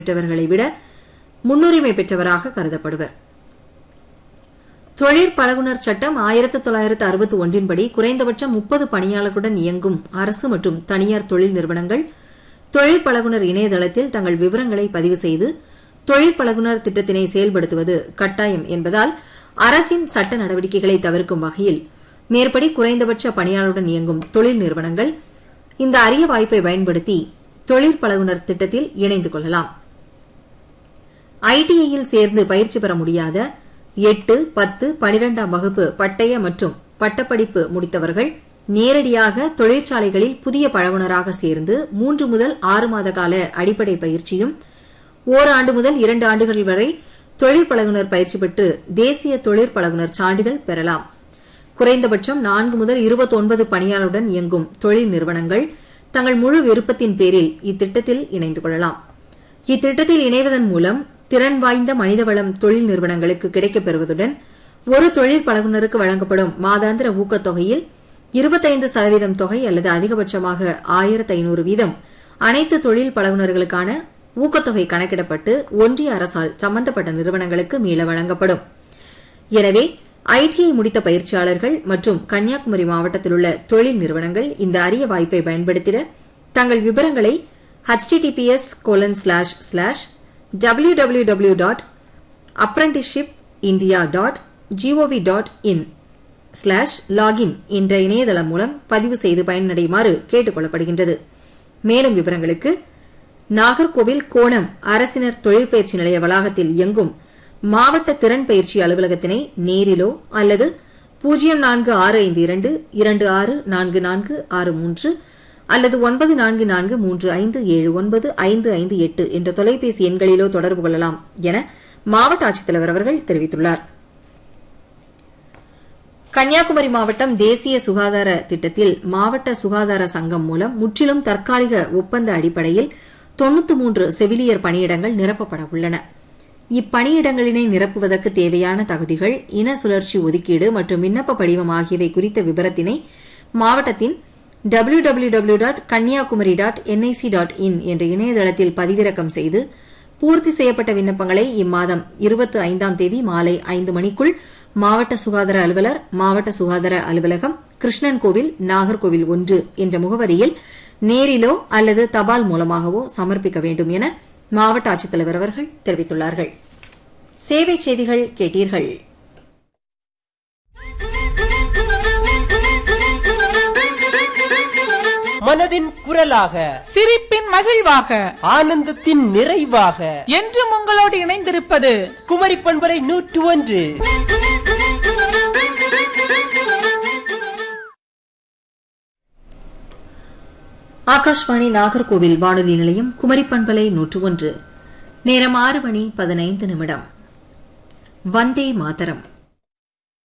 பெற்றவர்களை விட முன்னுரிமை பெற்றவராக கருதப்படுவர் தொழிற்பழகுனர் சட்டம் ஆயிரத்து தொள்ளாயிரத்து அறுபத்தி ஒன்றின்படி குறைந்தபட்சம் முப்பது பணியாளர்களுடன் இயங்கும் அரசு மற்றும் தனியார் தொழில் நிறுவனங்கள் தொழிற்பழகுனர் இணையதளத்தில் தங்கள் விவரங்களை பதிவு செய்து தொழிற்பழகுனர் திட்டத்தினை செயல்படுத்துவது கட்டாயம் என்பதால் அரசின் சட்ட நடவடிக்கைகளை தவிர்க்கும் வகையில் மேற்படி குறைந்தபட்ச பணியாளருடன் இயங்கும் தொழில் நிறுவனங்கள் இந்த அரிய வாய்ப்பை பயன்படுத்தி தொழிற்பழகுனர் திட்டத்தில் இணைந்து கொள்ளலாம் ஐடிஐயில் சேர்ந்து பயிற்சி பெற முடியாத எட்டு பத்து பனிரெண்டாம் வகுப்பு பட்டய மற்றும் பட்டப்படிப்பு முடித்தவர்கள் நேரடியாக தொழிற்சாலைகளில் புதிய பழகுனராக சேர்ந்து மூன்று முதல் ஆறு மாத கால அடிப்படை பயிற்சியும் ஓராண்டு முதல் இரண்டு ஆண்டுகள் வரை தொழிற்பழகுனர் பயிற்சி பெற்று தேசிய தொழிற்பழகுனர் சான்றிதழ் பெறலாம் குறைந்தபட்சம் நான்கு முதல் இருபத்தொன்பது பணியாளருடன் இயங்கும் தொழில் நிறுவனங்கள் தங்கள் முழு விருப்பத்தின் பேரில் இத்திட்டத்தில் இணைந்து கொள்ளலாம் இத்திட்டத்தில் இணைவதன் மூலம் திறன் வாய்ந்த மனிதவளம் தொழில் நிறுவனங்களுக்கு கிடைக்கப் பெறுவதுடன் ஒரு தொழில் பழகுனருக்கு வழங்கப்படும் மாதாந்திர ஊக்கத்தொகையில் இருபத்தைந்து சதவீதம் தொகை அல்லது அதிகபட்சமாக ஆயிரத்து ஐநூறு வீதம் அனைத்து தொழில் பழகுனர்களுக்கான ஊக்கத்தொகை கணக்கிடப்பட்டு ஒன்றிய அரசால் சம்பந்தப்பட்ட நிறுவனங்களுக்கு மீள வழங்கப்படும் எனவே ஐடிஐ முடித்த பயிற்சியாளர்கள் மற்றும் கன்னியாகுமரி மாவட்டத்தில் உள்ள தொழில் நிறுவனங்கள் இந்த அரிய வாய்ப்பை பயன்படுத்திட தங்கள் விவரங்களை https colon slash slash W W W dot apprenticeship India dot GOV dot in slash login என்ற இணையதளம் மூலம் பதிவு செய்து பயனடையுமாறு கேட்டுக் கொள்ளப்படுகின்றது மேலும் விவரங்களுக்கு நாகர்கோவில் கோணம் அரசினர் தொழிற்பயிற்சி நிலைய வளாகத்தில் இயங்கும் மாவட்ட திறன் பயிற்சி அலுவலகத்தினை நேரிலோ அல்லது பூஜ்ஜியம் நான்கு ஆறு ஐந்து இரண்டு இரண்டு ஆறு நான்கு நான்கு ஆறு மூன்று அல்லது ஒன்பது நான்கு நான்கு மூன்று ஐந்து ஏழு ஒன்பது ஐந்து ஐந்து எட்டு என்ற தொலைபேசி எண்களிலோ தொடர்பு கொள்ளலாம் என மாவட்ட ஆட்சித்தலைவர் அவர்கள் தெரிவித்துள்ளார் கன்னியாகுமரி மாவட்டம் தேசிய சுகாதார திட்டத்தில் மாவட்ட சுகாதார சங்கம் மூலம் முற்றிலும் தற்காலிக ஒப்பந்த அடிப்படையில் தொன்னூத்து மூன்று செவிலியர் பணியிடங்கள் நிரப்பப்பட உள்ளன இப்பணியிடங்களினை நிரப்புவதற்கு தேவையான தகுதிகள் இன சுழற்சி ஒதுக்கீடு மற்றும் விண்ணப்ப படிவம் ஆகியவை குறித்த விவரத்தினை மாவட்டத்தின் W W W dot Kanniyakumari dot NIC dot in என்ற இணையதளத்தில் பதிவிறக்கம் செய்து பூர்த்தி செய்யப்பட்ட விண்ணப்பங்களை இம்மாதம் இருபத்தி ஐந்தாம் தேதி மாலை ஐந்து மணிக்குள் மாவட்ட சுகாதார அலுவலர் மாவட்ட சுகாதார அலுவலகம் கிருஷ்ணன் கோவில் நாகர்கோவில் ஒன்று என்ற முகவரியில் நேரிலோ அல்லது தபால் மூலமாகவோ சமர்ப்பிக்க வேண்டும் என மாவட்ட ஆட்சித்தலைவர் அவர்கள் தெரிவித்துள்ளார்கள் சேவை செய்திகள் கேட்டீர்கள் மனதின் குரலாக சிரிப்பின் மகிழ்வாக ஆனந்தத்தின் நிறைவாக என்றும் உங்களோடு இணைந்திருப்பது குமரி பண்பரை நூற்று ஒன்று ஆகாஷ்வாணி நாகர்கோவில் வானொலி நிலையம் குமரி பண்பலை நூற்று ஒன்று நேரம் ஆறு மணி பதினைந்து நிமிடம் வந்தே மாதரம்